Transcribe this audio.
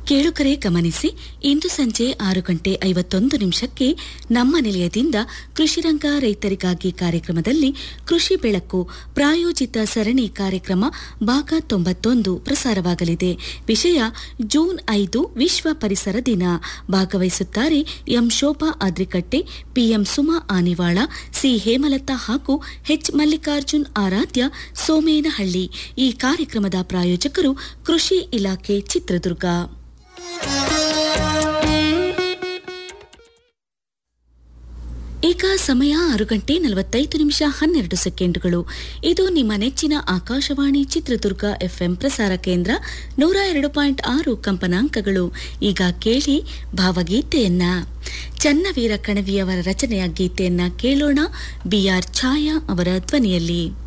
ಕೇಳುಕರೆ ಗಮನಿಸಿ ಇಂದು ಸಂಜೆ ಆರು ಗಂಟೆ ಐವತ್ತೊಂದು ನಿಮಿಷಕ್ಕೆ ನಮ್ಮ ನಿಲಯದಿಂದ ಕೃಷಿರಂಗ ರೈತರಿಗಾಗಿ ಕಾರ್ಯಕ್ರಮದಲ್ಲಿ ಕೃಷಿ ಬೆಳಕು ಪ್ರಾಯೋಜಿತ ಸರಣಿ ಕಾರ್ಯಕ್ರಮ ಭಾಗ ತೊಂಬತ್ತೊಂದು ಪ್ರಸಾರವಾಗಲಿದೆ ವಿಷಯ ಜೂನ್ ಐದು ವಿಶ್ವ ಪರಿಸರ ದಿನ ಭಾಗವಹಿಸುತ್ತಾರೆ M Shobha Adrikatte PM Suma Aniwala C Hemalatha ಹಾಗೂ ಎಚ್ ಮಲ್ಲಿಕಾರ್ಜುನ್ ಆರಾಧ್ಯ ಸೋಮೇನಹಳ್ಳಿ ಈ ಕಾರ್ಯಕ್ರಮದ ಪ್ರಾಯೋಜಕರು ಕೃಷಿ ಇಲಾಖೆ ಚಿತ್ರದುರ್ಗ ಈಗ ಸಮಯ ಆರು ಗಂಟೆ ನಲವತ್ತೈದು ನಿಮಿಷ ಹನ್ನೆರಡು ಸೆಕೆಂಡುಗಳು ಇದು ನಿಮ್ಮ ನೆಚ್ಚಿನ ಆಕಾಶವಾಣಿ ಚಿತ್ರದುರ್ಗ ಎಫ್ಎಂ ಪ್ರಸಾರ ಕೇಂದ್ರ ನೂರ ಎರಡು ಪಾಯಿಂಟ್ ಆರು ಕಂಪನಾಂಕಗಳು ಈಗ ಕೇಳಿ ಭಾವಗೀತೆಯನ್ನ ಚನ್ನವೀರ ಕಣವಿಯವರ ರಚನೆಯ ಗೀತೆಯನ್ನ ಕೇಳೋಣ ಬಿಆರ್ ಛಾಯಾ ಅವರ ಧ್ವನಿಯಲ್ಲಿ